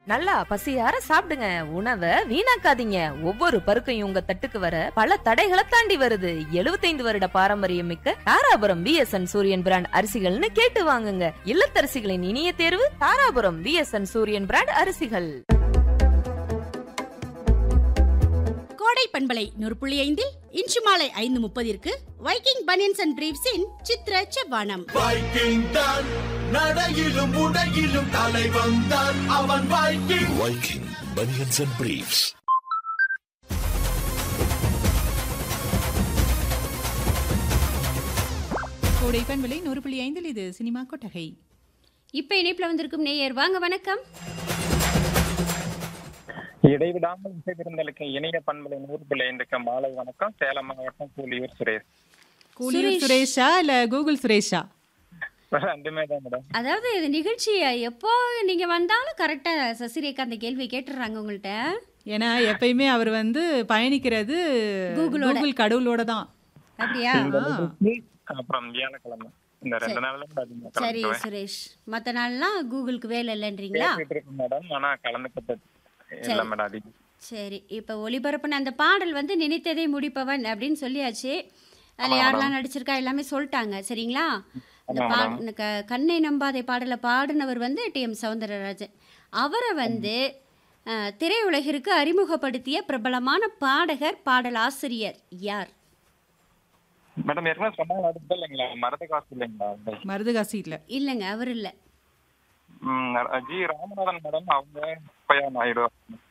நல்லா பசியார சாப்பிடுங்க உணவை வீணாக்காதீங்க ஒவ்வொரு பருக்கையும் உங்க தட்டுக்கு வர பல தடைகளை தாண்டி வருது 75 வருட பாரம்பரியம் மிக்க தாராபுரம் பிஎஸ்என் சூரியன் பிராண்ட் அரிசிகள்னு கேட்டு வாங்குங்க இல்லத்தரசிகளின் இனிய தேர்வு தாராபுரம் பிஎஸ்என் சூரியன் பிராண்ட் அரிசிகள் கோடை பண்பலை நூறு புள்ளி ஐந்தில் இன்று மாலை ஐந்து முப்பதிற்கு வைக்கிங் பனியன்ஸ் அண்ட் பிரீவ்ஸின் சித்ர செவ்வானம் வைக்கிங் தான் நடையிலும் உடையிலும் தலை வந்தான் அவன் Viking Viking Bunions and Briefs. கோடை பண்பலை நூறு புள்ளி ஐந்தில் இது சினிமா கொட்டகை இப்ப இணைப்புல வந்திருக்கும் நேயர் வாங்க வணக்கம் இடைவிடாமல் இசைத்திருந்தலுக்கு இணைய பண்பலை நூறு பிள்ளை இன்றைக்கு மாலை வணக்கம் சேலம் மாவட்டம் கூலியூர் சுரேஷ் கூலியூர் சுரேஷா இல்ல கூகுள் சுரேஷா ரெண்டுமே தான் மேடம் அதாவது இந்த நிகழ்ச்சி எப்போ நீங்க வந்தாலும் கரெக்டா சசிரேகா அந்த கேள்வி கேட்டுறாங்க உங்கள்ட்ட ஏன்னா எப்பயுமே அவர் வந்து பயணிக்கிறது கூகுளோட. கூகுள் கடவுளோட தான் அப்படியா அப்புறம் வியாழக்கிழமை இந்த ரெண்டு நாள்ல கூட அதிகமா சரி கலந்துக்குவேன் சுரேஷ் மத்த நாள்லாம் கூகுளுக்கு வேலை இல்லைன்றீங்களா கேட்டுட்டு இருக்கேன் மேடம் ஆனா கலந்துக்கிறது இல்ல மேடம் அதிகம் சரி இப்போ ஒளிபரப்புன அந்த பாடல் வந்து நினைத்ததை முடிப்பவன் அப்படின்னு சொல்லியாச்சு அதில் யாரெல்லாம் நடிச்சிருக்கா எல்லாமே சொல்லிட்டாங்க சரிங்களா அந்த ஆமா, பா மேடம். இந்த க கண்ணை நம்பாதை பாடலை பாடினவர் வந்து டி எம் சவுந்தரராஜன் அவரை வந்து அஹ், திரையுலகிற்கு அறிமுகப்படுத்திய பிரபலமான பாடகர் பாடல் ஆசிரியர் யார் மேடம் ஏற்கனவே சொன்னாங்க அடுத்து இல்லைங்களா மரத காசு இல்லைங்களா மருதகாசி இல்ல இல்லைங்க அவர் இல்லை ம், ஜி ராமநாதன் மேடம் அவங்க பையா நாயுடு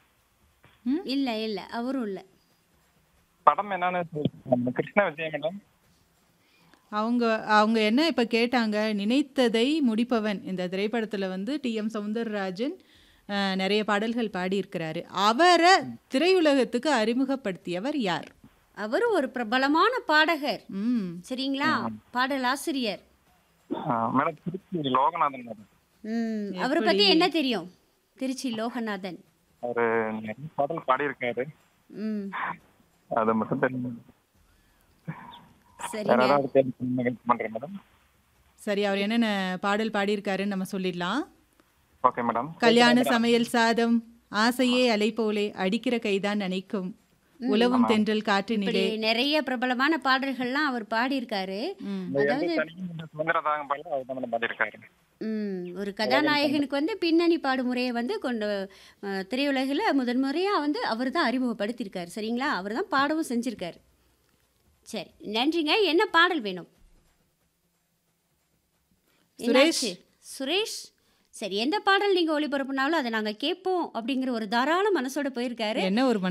இல்லை இல்லை அவரும் இல்லை படம் என்னன்னு சொல்லுங்க. கிருஷ்ண விஜய் மேடம் அவங்க அவங்க என்ன இப்ப கேட்டாங்க நினைத்ததை முடிப்பவன் இந்த திரைப்படத்துல வந்து டி எம் சவுந்தரராஜன் அஹ், நிறைய பாடல்கள் பாடியிருக்கிறாரு அவரை திரையுலகத்துக்கு அறிமுகப்படுத்தியவர் யார் அவரும் ஒரு பிரபலமான பாடகர் ம் சரிங்களா பாடல் ஆசிரியர் மேடம் திருச்சி லோகநாதன் மேடம் ம் அவரை பற்றி என்ன தெரியும் திருச்சி லோகநாதன் அவரு நிறைய பாடல் பாடியிருக்காரு ம் அது மட்டும் தெரியும் வேற சரிங்க ஏதாவது கேள்வி நிகழ்ச்சி பண்றேன் மேடம் சரி அவர் என்னென்ன பாடல் பாடியிருக்காருன்னு நம்ம சொல்லிடலாம் ஓகே மேடம் கல்யாண சமையல் சாதம் ஆசையே அலை போலே அடிக்கிற கைதான் நினைக்கும் உலவும் தென்றல் இப்படி காற்றினிலே நிறைய பிரபலமான பாடல்கள்லாம் அவர் பாடியிருக்காரு அதாவது சுதந்திர தாகம் பாடல அவர் தான் மேடம் பாடியிருக்காரு ம், ஒரு கதாநாயகனுக்கு வந்து பின்னணி பாடும் முறையை வந்து கொண்டு அஹ், திரையுலகில் முதன்முறையாக வந்து அவர் தான் அறிமுகப்படுத்தியிருக்காரு சரிங்களா அவர் தான் பாடவும் செஞ்சிருக்காரு சரி நன்றிங்க என்ன பாடல் வேணும் சுரேஷ். என்னாச்சு? சுரேஷ் சரி எந்த பாடல் நீங்கள் ஒளிபரப்புனாலும் அதை நாங்கள் கேட்போம் அப்படிங்கிற ஒரு தாராள மனசோட போயிருக்காரு என்ன ஒரு